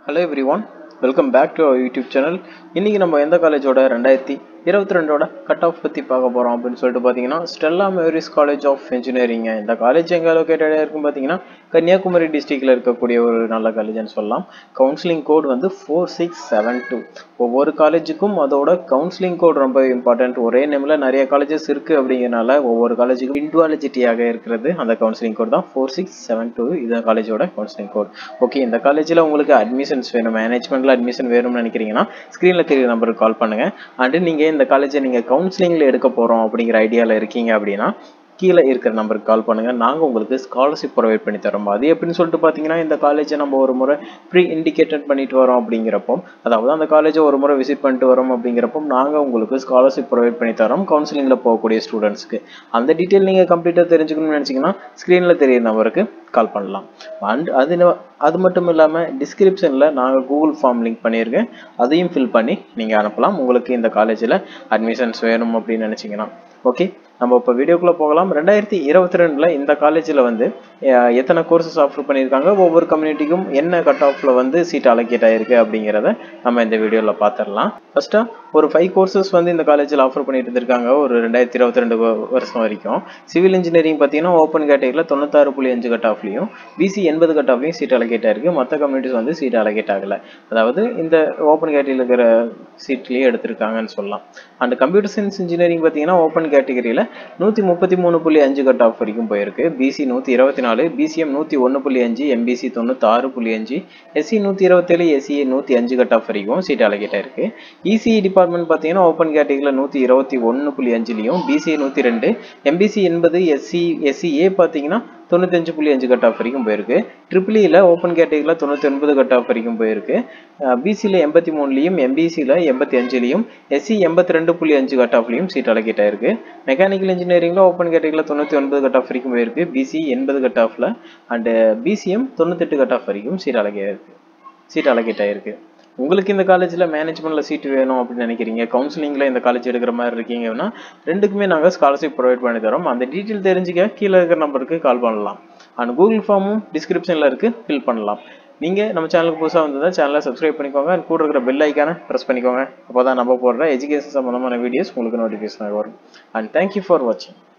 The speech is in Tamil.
hello everyone welcome back to our YouTube channel இன்றைக்கி நம்ம எந்த காலேஜோட ரெண்டாயிரத்தி இருபத்தி ரெண்டோட கட் ஆஃப் பற்றி பார்க்க போகிறோம் அப்படின்னு சொல்லிட்டு பார்த்தீங்கன்னா Stella Maris college of engineering இந்த காலேஜ் எங்கே லொக்கேட்டடாக இருக்கும் பார்த்தீங்கன்னா கன்னியாகுமரி டிஸ்ட்ரிக்டில் இருக்கக்கூடிய ஒரு நல்ல காலேஜ்னு சொல்லலாம் கவுன்சிலிங் கோட் வந்து ஃபோர் சிக்ஸ் செவன் டூ ஒவ்வொரு காலேஜுக்கும் அதோட கவுன்சிலிங் கோட் ரொம்ப இம்பார்ட்டன்ட் ஒரே நேமில் நிறைய காலேஜஸ் இருக்குது அப்படிங்கிறனால ஒவ்வொரு காலேஜுக்கும் இண்டிவிஜுவாலிட்டியாக இருக்கிறது அந்த கவுன்சிலிங் கோட் தான் ஃபோர் சிக்ஸ் செவன் டூ இந்த காலேஜோட கவுன்சிலிங் கோட் ஓகே இந்த காலேஜில் உங்களுக்கு அட்மிஷன்ஸ் வேணும் மேனேஜ்மெண்ட்டில் அட்மிஷன் வேணும்னு நினைக்கிறீங்கன்னா ஸ்க்ரீனில் தெரிய நம்பருக்கு கால் பண்ணுங்கள் அண்டு நீங்கள் இந்த காலேஜை நீங்கள் கவுன்சிலிங்கில் எடுக்க போகிறோம் அப்படிங்கிற ஐடியாவில் இருக்கீங்க அப்படின்னா கீழே இருக்கிற நம்பருக்கு கால் பண்ணுங்கள் நாங்கள் உங்களுக்கு ஸ்காலர்ஷிப் ப்ரொவைட் பண்ணி தரோம் அது எப்படின்னு சொல்லிட்டு பார்த்தீங்கன்னா இந்த காலேஜை நம்ம ஒரு முறை ப்ரீ இண்டிகேட்டட் பண்ணிட்டு வரோம் அப்படிங்கிறப்போ அதாவது அந்த காலேஜை ஒரு முறை விசிட் பண்ணிட்டு வரோம் அப்படிங்கிறப்போ நாங்கள் உங்களுக்கு ஸ்காலர்ஷிப் ப்ரொவைட் பண்ணி தரோம் கவுன்சிலிங்கில் போகக்கூடிய ஸ்டூடெண்ட்ஸ்க்கு அந்த டீட்டெயில் நீங்கள் கம்ப்ளீட்டாக தெரிஞ்சுக்கணும்னு நினச்சிங்கன்னா ஸ்க்ரீனில் தெரியிற நம்பருக்கு கால் பண்ணலாம் அண்ட் அது அது மட்டும் இல்லாமல் டிஸ்கிரிப்ஷனில் நாங்கள் கூகுள் ஃபார்ம் லிங்க் பண்ணியிருக்கேன் அதையும் ஃபில் பண்ணி நீங்கள் அனுப்பலாம் உங்களுக்கு இந்த காலேஜில் அட்மிஷன்ஸ் வேணும் அப்படின்னு நினச்சிங்கன்னா ஓகே நம்ம இப்போ வீடியோக்குள்ளே போகலாம் ரெண்டாயிரத்தி இருபத்தி ரெண்டில் இந்த காலேஜில் வந்து அஹ், எத்தனை கோர்சஸ் ஆஃபர் பண்ணியிருக்காங்க ஒவ்வொரு கம்யூனிட்டிக்கும் என்ன கட் ஆஃபில் வந்து சீட் அலோகேட் ஆகிருக்கு அப்படிங்கிறத நம்ம இந்த வீடியோவில் பார்த்துடலாம் ஃபஸ்ட்டாக ஒரு ஃபைவ் கோர்சஸ் வந்து இந்த காலேஜில் ஆஃபர் பண்ணிட்டு இருந்திருக்காங்க ஒரு ரெண்டாயிரத்தி இருபத்தி ரெண்டு வருஷம் வரைக்கும் சிவில் இன்ஜினியரிங் பார்த்தீங்கன்னா ஓப்பன் கேட்டகரியில் தொண்ணூத்தாறு புள்ளி அஞ்சு கட் ஆஃப்லையும் பிசி எண்பது கட் ஆஃப்லையும் சீட் அலோகேட் ஆயிருக்கு மற்ற கம்யூனிட்டிஸ் வந்து சீட் அலோகேட் ஆகலை அதாவது இந்த ஓப்பன் கேட்டகரியில் இருக்கிற சீட்லேயே எடுத்திருக்காங்கன்னு சொல்லலாம் அண்ட் கம்ப்யூட்டர் சயின்ஸ் இன்ஜினியரிங் பார்த்தீங்கன்னா ஓப்பன் கேட்டகரியில் நூற்றி முப்பத்தி மூணு புள்ளி அஞ்சு கட் ஆஃப் வரைக்கும் போயிருக்கு பிசி நூற்றி இருபத்தி நாலு பிசிஎம் நூற்றி ஒன்று புள்ளி அஞ்சு எம்பிசி தொண்ணூத்தாறு புள்ளி அஞ்சு எஸ்சி நூற்றி இருபத்தேழு எஸ்சிஏ நூற்றி அஞ்சு கட் ஆஃப் வரைக்கும் சீட் அலோகேட் ஆயிருக்கு இசிஇ டிபார்ட்மெண்ட் பார்த்தீங்கன்னா ஓப்பன் கேட்டகரியில் நூற்றி இருபத்தி ஒன்று புள்ளி அஞ்சுலையும் பிசிஏ நூற்றி ரெண்டு எம்பிசி எண்பது எஸ்சி எஸ்சிஏ பார்த்தீங்கன்னா தொண்ணூத்தஞ்சு புள்ளி அஞ்சு கட் ஆஃப் வரைக்கும் போயிருக்கு ட்ரிபிளியில் ஓப்பன் கேட்டகரியில் தொண்ணூற்றி ஒன்பது கட் ஆஃப் வரைக்கும் போயிருக்கு பிசியில் எண்பத்தி மூணுலையும் எம்பிசியில் எண்பத்தி அஞ்சுலையும் எஸ்சி எண்பத்தி ரெண்டு புள்ளி அஞ்சு கட் ஆஃப்லையும் சீட் அலோகேட் ஆயிருக்கு மெக்கானிக்கல் இன்ஜினியரிங்கில் ஓப்பன் கேட்டகரியில் தொண்ணூற்றி ஒன்பது கட் ஆஃப் வரைக்கும் போயிருக்கு பிசி எண்பது கட் ஆஃபில் அண்டு பிசிஎம் தொண்ணூத்தெட்டு கட் ஆஃப் வரைக்கும் சீட் அலோகேட் ஆயிருக்கு சீட் அலோகேட் ஆயிருக்கு உங்களுக்கு இந்த காலேஜில் மேனேஜ்மெண்ட்டில் சீட் வேணும் அப்படின்னு நினைக்கிறீங்க கவுன்சிலிங்கில் இந்த காலேஜ் எடுக்கிற மாதிரி இருக்கீங்கன்னா ரெண்டுக்குமே நாங்கள் ஸ்காலர்ஷிப் ப்ரொவைட் பண்ணி தரோம் அந்த டீட்டெயில் தெரிஞ்சுக்க கீழே இருக்கிற நம்பருக்கு கால் பண்ணலாம் அண்ட் கூகுள் ஃபார்மும் டிஸ்கிரிப்ஷனில் இருக்குது ஃபில் பண்ணலாம் நீங்கள் நம்ம சேனலுக்கு புதுசாக வந்ததா சேனலை சப்ஸ்கிரைப் பண்ணிக்கோங்க and கூட இருக்கிற பெல் ஐக்கானை ப்ரெஸ் பண்ணிக்கோங்க அப்போ தான் நம்ம போடுற எஜுகேஷன் சம்மந்தமான வீடியோஸ் உங்களுக்கு நோட்டிஃபிகேஷன் வரும் அண்ட் தேங்க்யூ ஃபார் வாட்சிங்